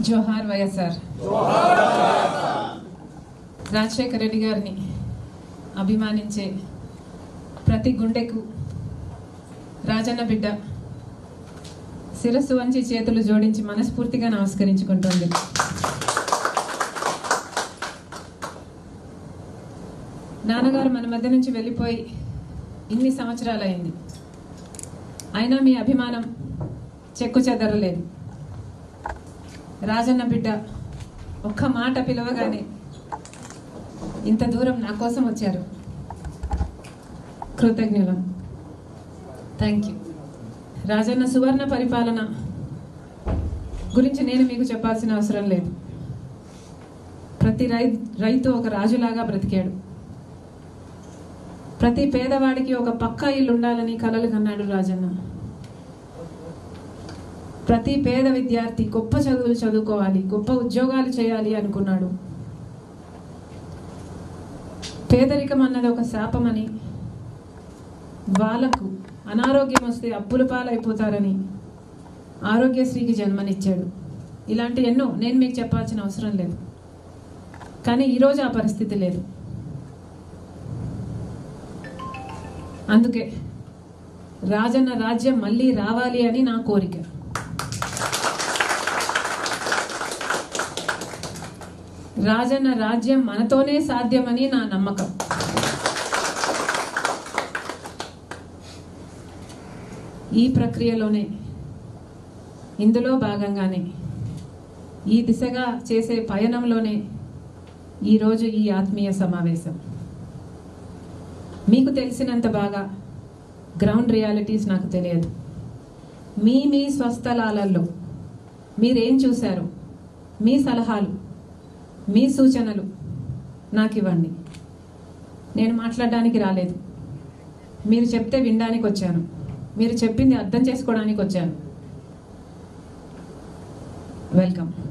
జోహార్ వైఎస్ఆర్ రాజశేఖర రెడ్డి గారిని అభిమానించే ప్రతి గుండెకు రాజన్న బిడ్డ శిరస్సు వంచి చేతులు జోడించి మనస్ఫూర్తిగా నమస్కరించుకుంటుంది నాన్నగారు మన మధ్య నుంచి వెళ్ళిపోయి ఇన్ని సంవత్సరాలైంది అయినా మీ అభిమానం చెక్కు చెదరలేదు రాజన్న బిడ్డ ఒక్క మాట పిలవగానే ఇంత దూరం నా కోసం వచ్చారు కృతజ్ఞులం థ్యాంక్ యూ రాజన్న సువర్ణ పరిపాలన గురించి నేను మీకు చెప్పాల్సిన అవసరం లేదు ప్రతి రై రైతు ఒక రాజులాగా బ్రతికాడు ప్రతి పేదవాడికి ఒక పక్కా ఇల్లు ఉండాలని కలలు కన్నాడు రాజన్న ప్రతి పేద విద్యార్థి గొప్ప చదువులు చదువుకోవాలి గొప్ప ఉద్యోగాలు చేయాలి అనుకున్నాడు పేదరికం అన్నది ఒక శాపమని వాళ్ళకు అనారోగ్యం వస్తే అప్పుల పాలైపోతారని ఆరోగ్యశ్రీకి జన్మనిచ్చాడు ఇలాంటి ఎన్నో నేను మీకు చెప్పాల్సిన అవసరం లేదు కానీ ఈరోజు ఆ పరిస్థితి లేదు అందుకే రాజన్న రాజ్యం మళ్ళీ రావాలి అని నా కోరిక రాజన్న రాజ్యం మనతోనే సాధ్యమని నా నమ్మకం ఈ ప్రక్రియలోనే ఇందులో భాగంగానే ఈ దిశగా చేసే పయనంలోనే ఈరోజు ఈ ఆత్మీయ సమావేశం మీకు తెలిసినంత బాగా గ్రౌండ్ రియాలిటీస్ నాకు తెలియదు మీ మీ స్వస్థలాలలో మీరేం చూశారు మీ సలహాలు మీ సూచనలు నాకు ఇవ్వండి నేను మాట్లాడడానికి రాలేదు మీరు చెప్తే వినడానికి వచ్చాను మీరు చెప్పింది అర్థం చేసుకోవడానికి వచ్చాను వెల్కమ్